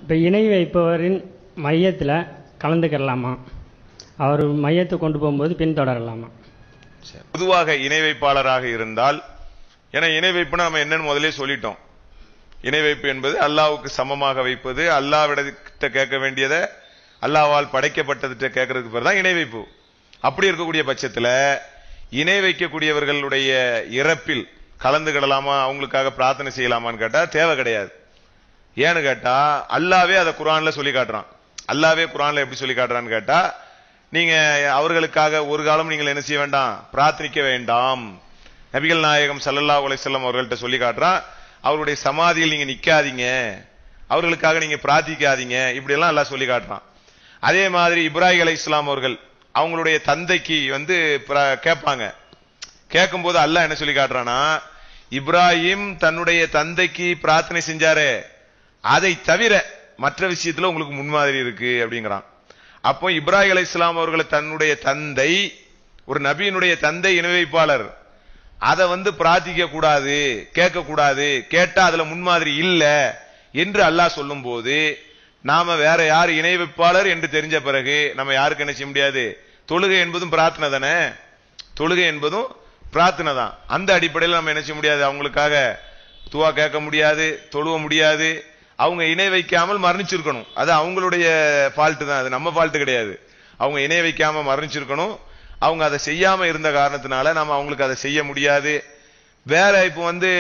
இப்போ இணை வைப்பவரின் மையத்தில் கலந்துக்கிறலாமா அவர் மையத்தை கொண்டு போகும்போது பின்தொடரலாமா பொதுவாக இணை வைப்பாளராக இருந்தால் ஏன்னா இணை வைப்புனா நம்ம என்னன்னு முதலே சொல்லிட்டோம் இணை வைப்பு என்பது அல்லாவுக்கு சமமாக வைப்பது அல்லாவிடத்திட்ட கேட்க வேண்டியதை அல்லாவால் படைக்கப்பட்டதுட்ட கேட்கறதுக்கு பேர் தான் இணை வைப்பு அப்படி இருக்கக்கூடிய பட்சத்துல இணை வைக்கக்கூடியவர்களுடைய இறப்பில் கலந்துக்கிடலாமா அவங்களுக்காக பிரார்த்தனை செய்யலாமான்னு கேட்டா தேவை கிடையாது ஏன்னு கேட்டா அல்லாவே அதை குரான்ல சொல்லி காட்டுறான் அல்லாவே குரான்ல எப்படி சொல்லி காட்டுறான்னு கேட்டா நீங்க அவர்களுக்காக ஒரு காலம் நீங்கள் என்ன செய்ய வேண்டாம் பிரார்த்தனிக்க வேண்டாம் நபிகள் நாயகம் ஸல்லல்லாஹு அலைஹி வஸல்லம் அவர்கள்ட்ட சொல்லி காட்டுறான் அவருடைய சமாதியில் நீங்க நிக்காதீங்க அவர்களுக்காக நீங்க பிரார்த்திக்காதீங்க இப்படி எல்லாம் எல்லாம் சொல்லி காட்டுறான் அதே மாதிரி இப்ராஹிம் அலை இஸ்லாம் அவர்கள் அவங்களுடைய தந்தைக்கு வந்து பிர- கேட்பாங்க கேட்கும்போது அல்லாஹ் என்ன சொல்லி காட்டுறானா இப்ராஹிம் தன்னுடைய தந்தைக்கு பிரார்த்தனை செஞ்சாரே அதை தவிர மற்ற விஷயத்துல உங்களுக்கு முன்மாதிரி இருக்கு அப்படிங்கிறான் அப்போ இப்ராஹிம் அலை இஸ்லாம் அவர்களை தன்னுடைய தந்தை ஒரு நபியினுடைய தந்தை இணை வைப்பாளர் அதை வந்து பிரார்த்திக்க கூடாது கேட்க கூடாது கேட்டா அதுல முன்மாதிரி இல்ல என்று அல்லாஹ் சொல்லும்போது நாம வேற யார் இணை வைப்பாளர் என்று தெரிஞ்ச பிறகு நம்ம யாருக்கு என்ன செய்ய முடியாது தொழுகை என்பதும் பிரார்த்தனை தானே தொழுகை என்பதும் பிரார்த்தனை தான் அந்த அடிப்படையில் நம்ம என்ன செய்ய முடியாது அவங்களுக்காக துவா கேட்க முடியாது தொழுவ முடியாது அவங்க இணை வைக்காமல் மரணிச்சிருக்கணும் அது அவங்களுடைய ஃபால்ட் தான் அது நம்ம ஃபால்ட் கிடையாது அவங்க இணை வைக்காம மரணிச்சிருக்கணும் அவங்க அதை செய்யாம இருந்த காரணத்தினால நம்ம அவங்களுக்கு அதை செய்ய முடியாது வேற இப்போ வந்து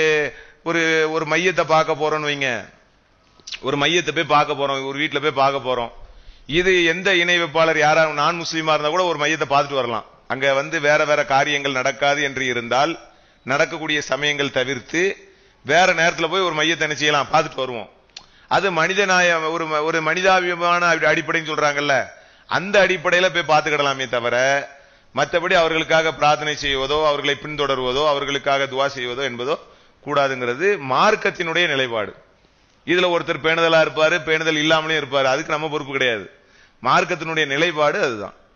ஒரு ஒரு மையத்தை பார்க்க போறோம்னு வைங்க ஒரு மையத்தை போய் பார்க்க போறோம் ஒரு வீட்டுல போய் பார்க்க போறோம் இது எந்த இணை வைப்பாளர் யாரா நான் முஸ்லீமா இருந்தா கூட ஒரு மையத்தை பார்த்துட்டு வரலாம் அங்க வந்து வேற வேற காரியங்கள் நடக்காது என்று இருந்தால் நடக்கக்கூடிய சமயங்கள் தவிர்த்து வேற நேரத்துல போய் ஒரு மையத்தை என்ன செய்யலாம் பார்த்துட்டு வருவோம் அது மனித நாய ஒரு ம- ஒரு மனிதாபிமான அடி- அடிப்படைன்னு சொல்றாங்கல்ல அந்த அடிப்படையில போய் பார்த்துக்கிடலாமே தவிர மற்றபடி அவர்களுக்காக பிரார்த்தனை செய்வதோ அவர்களை பின்தொடர்வதோ அவர்களுக்காக துவா செய்வதோ என்பதோ கூடாதுங்கிறது மார்க்கத்தினுடைய நிலைப்பாடு இதுல ஒருத்தர் பேணுதலா இருப்பாரு பேணுதல் இல்லாமலே இருப்பாரு அதுக்கு நம்ம பொறுப்பு கிடையாது மார்க்கத்தினுடைய நிலைப்பாடு அதுதான்